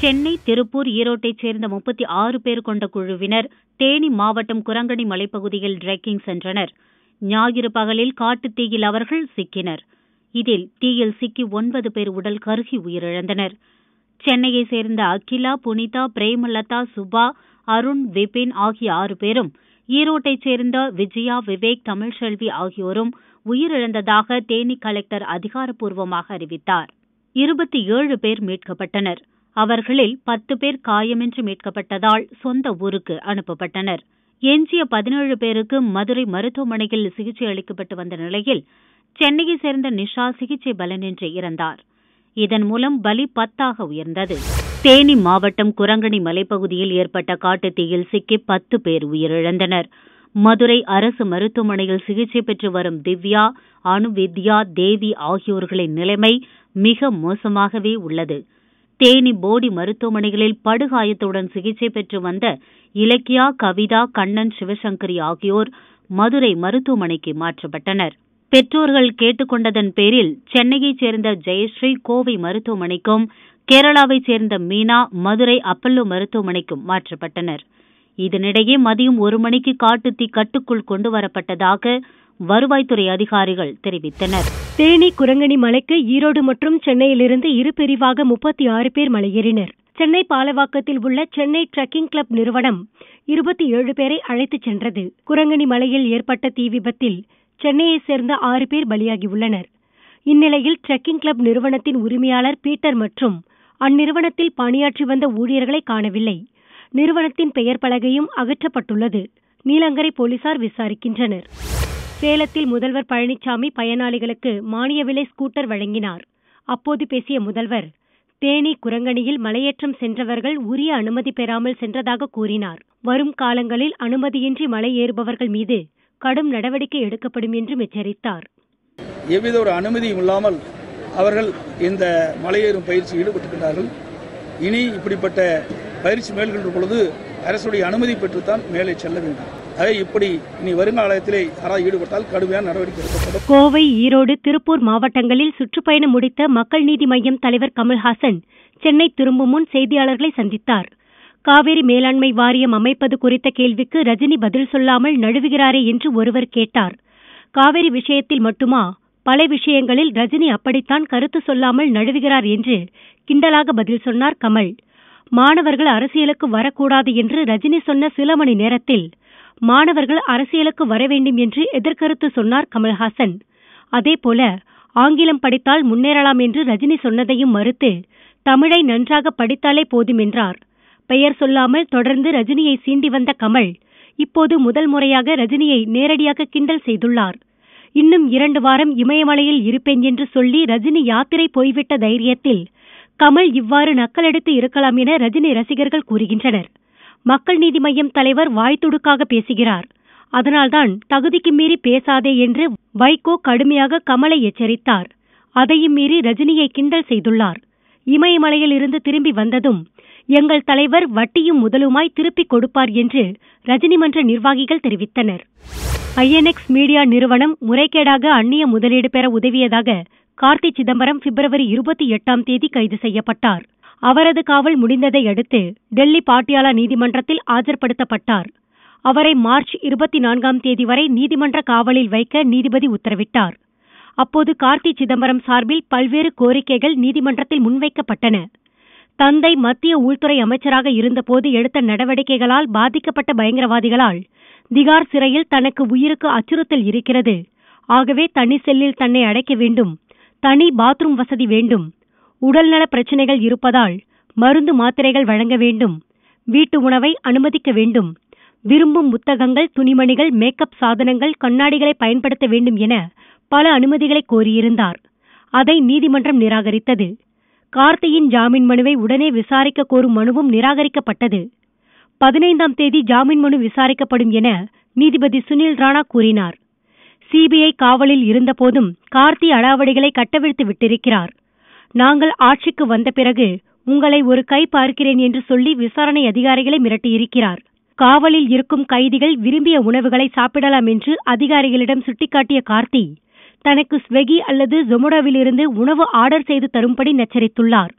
சென்னை திருப்பூர் ஈரோட்டைச் சேர்ந்த முப்பத்தி ஆறு பேர் கொண்ட குழுவினர் தேனி மாவட்டம் குரங்கணி மலைப்பகுதியில் ட்ரெக்கிங் சென்றனர் ஞாயிறு பகலில் காட்டுத் தீயில் அவர்கள் சிக்கினர் இதில் தீயில் சிக்கி ஒன்பது பேர் உடல் கருகி உயிரிழந்தனர் சென்னையைச் சேர்ந்த அகிலா புனிதா பிரேமலதா சுபா அருண் விபின் ஆகிய ஆறு பேரும் ஈரோட்டைச் சேர்ந்த விஜயா விவேக் தமிழ்செல்வி ஆகியோரும் உயிரிழந்ததாக தேனி கலெக்டர் அதிகாரப்பூர்வமாக அறிவித்தார் இருபத்தி ஏழு பேர் மீட்கப்பட்டனர் அவர்களில் பத்து பேர் காயமின்றி மீட்கப்பட்டதால் சொந்த ஊருக்கு அனுப்பப்பட்டனர் எஞ்சிய பதினேழு பேருக்கு மதுரை மருத்துவமனையில் சிகிச்சை அளிக்கப்பட்டு வந்த நிலையில் சென்னையைச் சேர்ந்த நிஷா சிகிச்சை பலனின்றி இறந்தார் இதன் மூலம் பலி பத்தாக உயர்ந்தது தேனி மாவட்டம் குரங்கணி மலைப்பகுதியில் ஏற்பட்ட காட்டுத் தீயில் சிக்கி பத்து பேர் உயிரிழந்தனர் மதுரை அரசு மருத்துவமனையில் சிகிச்சை பெற்று வரும் திவ்யா அனுவித்யா தேவி ஆகியோர்களின் நிலைமை மிக மோசமாகவே உள்ளது தேனி போடி மருத்துவமனைகளில் படுகாயத்துடன் சிகிச்சை பெற்று வந்த இலக்கியா கவிதா கண்ணன் சிவசங்கரி ஆகியோர் மதுரை மருத்துவமனைக்கு மாற்றப்பட்டனர் பெற்றோர்கள் கேட்டுக்கொண்டதன் பேரில் சென்னையைச் சேர்ந்த ஜெயஸ்ரீ கோவை மருத்துவமனைக்கும் கேரளாவைச் சேர்ந்த மீனா மதுரை அப்பல்லோ மருத்துவமனைக்கும் மாற்றப்பட்டனர் இதனிடையே மதியம் ஒரு மணிக்கு காட்டுத்தீ கட்டுக்குள் கொண்டு வரப்பட்டதாக வருவாய்த்துறை அதிகாரிகள் தெரிவித்தனர் தேனி குரங்கணி மலைக்கு ஈரோடு மற்றும் சென்னையிலிருந்து இரு பிரிவாக முப்பத்தி ஆறு பேர் மலையேறினர் சென்னை பாலவாக்கத்தில் உள்ள சென்னை ட்ரெக்கிங் கிளப் நிறுவனம் இருபத்தி ஏழு பேரை அழைத்துச் சென்றது குரங்கணி மலையில் ஏற்பட்ட தீ விபத்தில் சென்னையைச் சேர்ந்த ஆறு பேர் பலியாகியுள்ளனர் இந்நிலையில் ட்ரெக்கிங் கிளப் நிறுவனத்தின் உரிமையாளர் பீட்டர் மற்றும் அந்நிறுவனத்தில் பணியாற்றி வந்த ஊழியர்களை காணவில்லை நிறுவனத்தின் பெயர் பலகையும் அகற்றப்பட்டுள்ளது நீலங்கரை போலீசார் விசாரிக்கின்றனர் சேலத்தில் முதல்வர் பழனிசாமி பயனாளிகளுக்கு மானிய விலை ஸ்கூட்டர் வழங்கினார் அப்போது பேசிய முதல்வர் தேனி குரங்கணியில் மலையேற்றம் சென்றவர்கள் உரிய அனுமதி பெறாமல் சென்றதாக கூறினார் வரும் காலங்களில் அனுமதியின்றி மலை ஏறுபவர்கள் மீது கடும் நடவடிக்கை எடுக்கப்படும் என்றும் எச்சரித்தார் எவ்வித ஒரு அனுமதியும் இல்லாமல் அவர்கள் இந்த மலையேறும் பயிற்சி ஈடுபட்டிருக்கிறார்கள் இனி இப்படிப்பட்ட பயிற்சி மேற்கொள்ளும் பொழுது அரசுடைய அனுமதி பெற்றுத்தான் மேலே செல்ல வேண்டும் அதை இப்படி இனி வருங்காலத்திலே யாராவது ஈடுபட்டால் கடுமையான நடவடிக்கை எடுக்கப்படும் கோவை ஈரோடு திருப்பூர் மாவட்டங்களில் சுற்றுப்பயணம் முடித்த மக்கள் நீதி மய்யம் தலைவர் கமல்ஹாசன் சென்னை திரும்பும் முன் செய்தியாளர்களை சந்தித்தார் காவிரி மேலாண்மை வாரியம் அமைப்பது குறித்த கேள்விக்கு ரஜினி பதில் சொல்லாமல் நழுவுகிறாரே என்று ஒருவர் கேட்டார் காவிரி விஷயத்தில் மட்டுமா பல விஷயங்களில் ரஜினி அப்படித்தான் கருத்து சொல்லாமல் நழுவுகிறார் என்று கிண்டலாக பதில் சொன்னார் கமல் மாணவர்கள் அரசியலுக்கு வரக்கூடாது என்று ரஜினி சொன்ன சில மணி நேரத்தில் மாணவர்கள் அரசியலுக்கு வர வேண்டும் என்று எதிர்கருத்து சொன்னார் கமல்ஹாசன் அதேபோல ஆங்கிலம் படித்தால் முன்னேறலாம் என்று ரஜினி சொன்னதையும் மறுத்து தமிழை நன்றாக படித்தாலே போதும் என்றார் பெயர் சொல்லாமல் தொடர்ந்து ரஜினியை சீண்டி வந்த கமல் இப்போது முதல் முறையாக ரஜினியை நேரடியாக கிண்டல் செய்துள்ளார் இன்னும் இரண்டு வாரம் இமயமலையில் இருப்பேன் என்று சொல்லி ரஜினி யாத்திரை போய்விட்ட தைரியத்தில் கமல் இவ்வாறு நக்கலெடுத்து இருக்கலாம் என ரஜினி ரசிகர்கள் கூறுகின்றனர் மக்கள் நீதி மய்யம் தலைவர் வாய்த்துடுக்காக பேசுகிறார் அதனால்தான் தகுதிக்கு மீறி பேசாதே என்று வைகோ கடுமையாக கமலை எச்சரித்தார் அதையும் மீறி ரஜினியை கிண்டல் செய்துள்ளார் இமயமலையில் இருந்து திரும்பி வந்ததும் எங்கள் தலைவர் வட்டியும் முதலுமாய் திருப்பிக் கொடுப்பார் என்று ரஜினி மன்ற நிர்வாகிகள் தெரிவித்தனர் ஐஎன்எக்ஸ் மீடியா நிறுவனம் முறைகேடாக அந்நிய முதலீடு பெற உதவியதாக கார்த்தி சிதம்பரம் பிப்ரவரி இருபத்தி எட்டாம் தேதி கைது செய்யப்பட்டார் அவரது காவல் முடிந்ததை அடுத்து டெல்லி பாட்டியாலா நீதிமன்றத்தில் ஆஜர்படுத்தப்பட்டார் அவரை மார்ச் இருபத்தி நான்காம் தேதி வரை நீதிமன்ற காவலில் வைக்க நீதிபதி உத்தரவிட்டார் அப்போது கார்த்தி சிதம்பரம் சார்பில் பல்வேறு கோரிக்கைகள் நீதிமன்றத்தில் முன்வைக்கப்பட்டன தந்தை மத்திய உள்துறை அமைச்சராக இருந்தபோது எடுத்த நடவடிக்கைகளால் பாதிக்கப்பட்ட பயங்கரவாதிகளால் திகார் சிறையில் தனக்கு உயிருக்கு அச்சுறுத்தல் இருக்கிறது ஆகவே தனி செல்லில் தன்னை அடைக்க வேண்டும் தனி பாத்ரூம் வசதி வேண்டும் உடல்நல பிரச்சனைகள் இருப்பதால் மருந்து மாத்திரைகள் வழங்க வேண்டும் வீட்டு உணவை அனுமதிக்க வேண்டும் விரும்பும் புத்தகங்கள் துணிமணிகள் மேக்கப் சாதனங்கள் கண்ணாடிகளை பயன்படுத்த வேண்டும் என பல அனுமதிகளை கோரியிருந்தார் அதை நீதிமன்றம் நிராகரித்தது கார்த்தியின் ஜாமீன் மனுவை உடனே விசாரிக்க கோரும் மனுவும் நிராகரிக்கப்பட்டது பதினைந்தாம் தேதி ஜாமீன் மனு விசாரிக்கப்படும் என நீதிபதி சுனில் ராணா கூறினார் சிபிஐ காவலில் இருந்தபோதும் கார்த்தி அடாவடிகளை கட்டவிழ்த்து விட்டிருக்கிறார் நாங்கள் ஆட்சிக்கு வந்த பிறகு உங்களை ஒரு கை பார்க்கிறேன் என்று சொல்லி விசாரணை அதிகாரிகளை மிரட்டியிருக்கிறார் காவலில் இருக்கும் கைதிகள் விரும்பிய உணவுகளை சாப்பிடலாம் என்று அதிகாரிகளிடம் சுட்டிக்காட்டிய கார்த்தி தனக்கு ஸ்வெகி அல்லது ஜொமோடோவிலிருந்து உணவு ஆர்டர் செய்து தரும்படி நச்சரித்துள்ளார்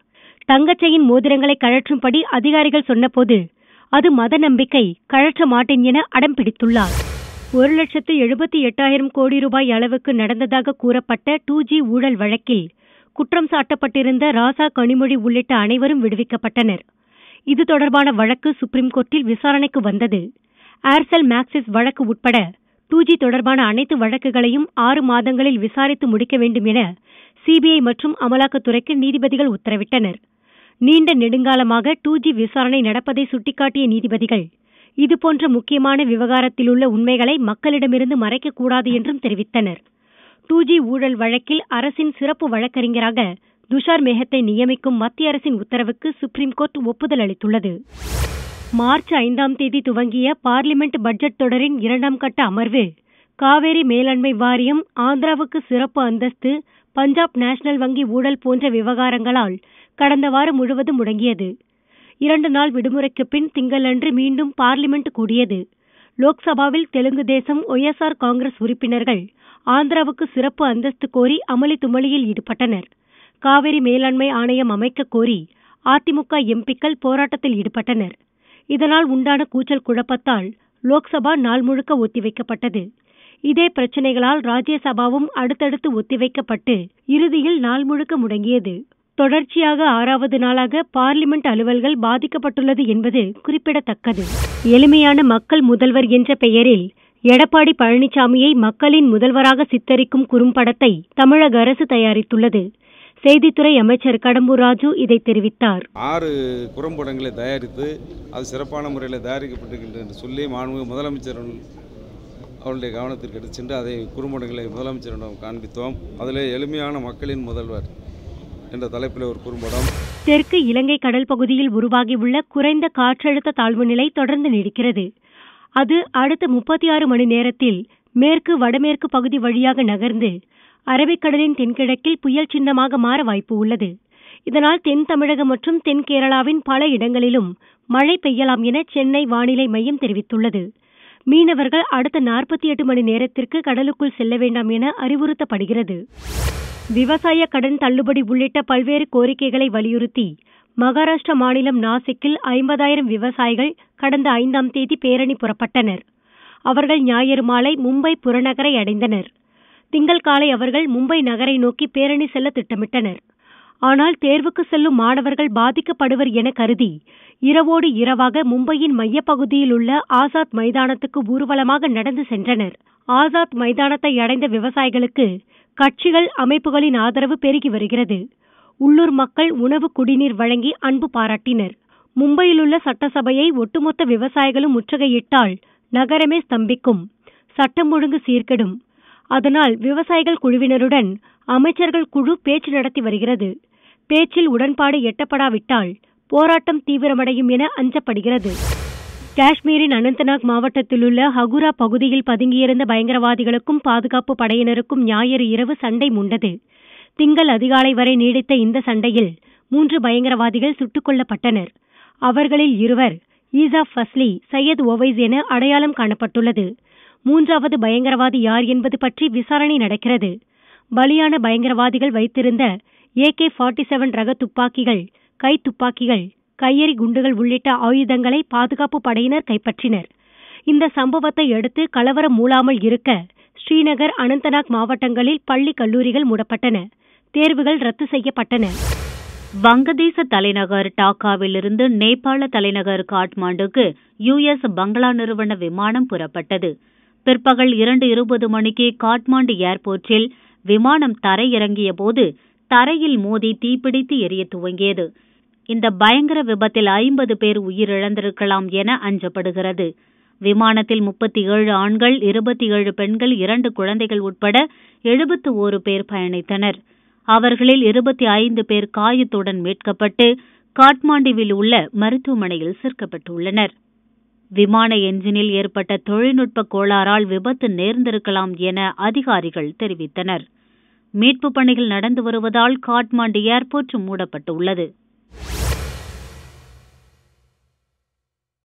தங்கச்சையின் மோதிரங்களை கழற்றும்படி அதிகாரிகள் சொன்னபோது அது மத நம்பிக்கை கழற்ற மாட்டேன் என அடம் பிடித்துள்ளார் ஒரு லட்சத்து எழுபத்தி எட்டாயிரம் கோடி ரூபாய் அளவுக்கு நடந்ததாக கூறப்பட்ட டூ ஜி ஊழல் வழக்கில் குற்றம் சாட்டப்பட்டிருந்த ராசா கனிமொழி உள்ளிட்ட அனைவரும் விடுவிக்கப்பட்டனர் இது தொடர்பான வழக்கு சுப்ரீம் கோர்ட்டில் விசாரணைக்கு வந்தது ஏர்செல் மேக்சிஸ் வழக்கு உட்பட டூ ஜி தொடர்பான அனைத்து வழக்குகளையும் ஆறு மாதங்களில் விசாரித்து முடிக்க வேண்டும் என சிபிஐ மற்றும் அமலாக்கத்துறைக்கு நீதிபதிகள் உத்தரவிட்டனர் நீண்ட நெடுங்காலமாக டூ ஜி விசாரணை நடப்பதை சுட்டிக்காட்டிய நீதிபதிகள் இதுபோன்ற முக்கியமான விவகாரத்தில் உள்ள உண்மைகளை மக்களிடமிருந்து மறைக்கக்கூடாது என்றும் தெரிவித்தனர் டூ ஜி ஊழல் வழக்கில் அரசின் சிறப்பு வழக்கறிஞராக துஷார் மேகத்தை நியமிக்கும் மத்திய அரசின் உத்தரவுக்கு சுப்ரீம் கோர்ட் ஒப்புதல் அளித்துள்ளது மார்ச் ஐந்தாம் தேதி துவங்கிய பார்லிமெண்ட் பட்ஜெட் தொடரின் இரண்டாம் கட்ட அமர்வு காவேரி மேலாண்மை வாரியம் ஆந்திராவுக்கு சிறப்பு அந்தஸ்து பஞ்சாப் நேஷனல் வங்கி ஊழல் போன்ற விவகாரங்களால் கடந்த வாரம் முழுவதும் முடங்கியது இரண்டு நாள் விடுமுறைக்கு பின் திங்களன்று மீண்டும் பார்லிமெண்ட் கூடியது லோக்சபாவில் தெலுங்கு தேசம் ஒய்எஸ்ஆர் காங்கிரஸ் உறுப்பினர்கள் ஆந்திராவுக்கு சிறப்பு அந்தஸ்து கோரி அமளி துமளியில் ஈடுபட்டனர் காவிரி மேலாண்மை ஆணையம் அமைக்க கோரி அதிமுக எம்பிக்கள் போராட்டத்தில் ஈடுபட்டனர் இதனால் உண்டான கூச்சல் குழப்பத்தால் லோக்சபா நாள் முழுக்க ஒத்திவைக்கப்பட்டது இதே பிரச்சினைகளால் ராஜ்யசபாவும் அடுத்தடுத்து ஒத்திவைக்கப்பட்டு இறுதியில் நாள் முழுக்க முடங்கியது தொடர்ச்சியாக ஆறாவது நாளாக பார்லிமெண்ட் அலுவல்கள் பாதிக்கப்பட்டுள்ளது என்பது குறிப்பிடத்தக்கது எளிமையான மக்கள் முதல்வர் என்ற பெயரில் எடப்பாடி பழனிசாமியை மக்களின் முதல்வராக சித்தரிக்கும் குறும்படத்தை தமிழக அரசு தயாரித்துள்ளது செய்தித்துறை அமைச்சர் கடம்பூர் ராஜு இதை தெரிவித்தார் ஆறு குறும்படங்களை தயாரித்து அது சிறப்பான முறையில் தயாரிக்கப்பட்டிருக்கின்றது என்று சொல்லி மாண்பு முதலமைச்சர் அவருடைய கவனத்திற்கு எடுத்து சென்று அதை குறும்படங்களை முதலமைச்சரிடம் காண்பித்தோம் அதில் எளிமையான மக்களின் முதல்வர் என்ற தலைப்பில் ஒரு குறும்படம் தெற்கு இலங்கை கடல் பகுதியில் உருவாகியுள்ள குறைந்த காற்றழுத்த தாழ்வு நிலை தொடர்ந்து நீடிக்கிறது அது அடுத்த முப்பத்தி ஆறு மணி நேரத்தில் மேற்கு வடமேற்கு பகுதி வழியாக நகர்ந்து அரபிக்கடலின் தென்கிழக்கில் புயல் சின்னமாக மாற வாய்ப்பு உள்ளது இதனால் தென் தமிழகம் மற்றும் தென் கேரளாவின் பல இடங்களிலும் மழை பெய்யலாம் என சென்னை வானிலை மையம் தெரிவித்துள்ளது மீனவர்கள் அடுத்த நாற்பத்தி எட்டு மணி நேரத்திற்கு கடலுக்குள் செல்ல வேண்டாம் என அறிவுறுத்தப்படுகிறது விவசாய கடன் தள்ளுபடி உள்ளிட்ட பல்வேறு கோரிக்கைகளை வலியுறுத்தி மகாராஷ்டிர மாநிலம் நாசிக்கில் ஐம்பதாயிரம் விவசாயிகள் கடந்த ஐந்தாம் தேதி பேரணி புறப்பட்டனர் அவர்கள் ஞாயிறு மாலை மும்பை புறநகரை அடைந்தனர் திங்கள் காலை அவர்கள் மும்பை நகரை நோக்கி பேரணி செல்ல திட்டமிட்டனர் ஆனால் தேர்வுக்கு செல்லும் மாணவர்கள் பாதிக்கப்படுவர் என கருதி இரவோடு இரவாக மும்பையின் மையப்பகுதியில் உள்ள ஆசாத் மைதானத்துக்கு ஊர்வலமாக நடந்து சென்றனர் ஆசாத் மைதானத்தை அடைந்த விவசாயிகளுக்கு கட்சிகள் அமைப்புகளின் ஆதரவு பெருகி வருகிறது உள்ளூர் மக்கள் உணவு குடிநீர் வழங்கி அன்பு பாராட்டினர் மும்பையிலுள்ள சட்டசபையை ஒட்டுமொத்த விவசாயிகளும் முற்றுகையிட்டால் நகரமே ஸ்தம்பிக்கும் சட்டம் ஒழுங்கு சீர்கெடும் அதனால் விவசாயிகள் குழுவினருடன் அமைச்சர்கள் குழு பேச்சு நடத்தி வருகிறது பேச்சில் உடன்பாடு எட்டப்படாவிட்டால் போராட்டம் தீவிரமடையும் என அஞ்சப்படுகிறது காஷ்மீரின் அனந்தநாக் மாவட்டத்திலுள்ள ஹகுரா பகுதியில் பதுங்கியிருந்த பயங்கரவாதிகளுக்கும் பாதுகாப்பு படையினருக்கும் ஞாயிறு இரவு சண்டை முண்டது திங்கள் அதிகாலை வரை நீடித்த இந்த சண்டையில் மூன்று பயங்கரவாதிகள் சுட்டுக் கொல்லப்பட்டனர் அவர்களில் இருவர் ஈசா ஃபஸ்லி சையத் ஒவைஸ் என அடையாளம் காணப்பட்டுள்ளது மூன்றாவது பயங்கரவாதி யார் என்பது பற்றி விசாரணை நடக்கிறது பலியான பயங்கரவாதிகள் வைத்திருந்த ஏகே ஃபார்ட்டி செவன் ரக துப்பாக்கிகள் கை துப்பாக்கிகள் கையெறி குண்டுகள் உள்ளிட்ட ஆயுதங்களை பாதுகாப்பு படையினர் கைப்பற்றினர் இந்த சம்பவத்தை அடுத்து கலவரம் மூளாமல் இருக்க ஸ்ரீநகர் அனந்தநாக் மாவட்டங்களில் பள்ளி கல்லூரிகள் மூடப்பட்டன தேர்வுகள் ரத்து செய்யப்பட்டன வங்கதேச தலைநகர் டாக்காவிலிருந்து நேபாள தலைநகர் காட்மாண்டுக்கு யுஎஸ் பங்களா நிறுவன விமானம் புறப்பட்டது பிற்பகல் இரண்டு இருபது மணிக்கு காட்மாண்டு ஏர்போர்ட்டில் விமானம் தரையிறங்கிய போது தரையில் மோதி தீப்பிடித்து எரிய துவங்கியது இந்த பயங்கர விபத்தில் ஐம்பது பேர் உயிரிழந்திருக்கலாம் என அஞ்சப்படுகிறது விமானத்தில் முப்பத்தி ஏழு ஆண்கள் இருபத்தி ஏழு பெண்கள் இரண்டு குழந்தைகள் உட்பட எழுபத்து ஓரு பேர் பயணித்தனர் அவர்களில் இருபத்தி ஐந்து பேர் காயத்துடன் மீட்கப்பட்டு காட்மாண்டுவில் உள்ள மருத்துவமனையில் சேர்க்கப்பட்டுள்ளனர் விமான என்ஜினில் ஏற்பட்ட தொழில்நுட்ப கோளாறால் விபத்து நேர்ந்திருக்கலாம் என அதிகாரிகள் தெரிவித்தனர் மீட்புப் பணிகள் நடந்து வருவதால் காட்மாண்டு ஏர்போர்ட் மூடப்பட்டுள்ளது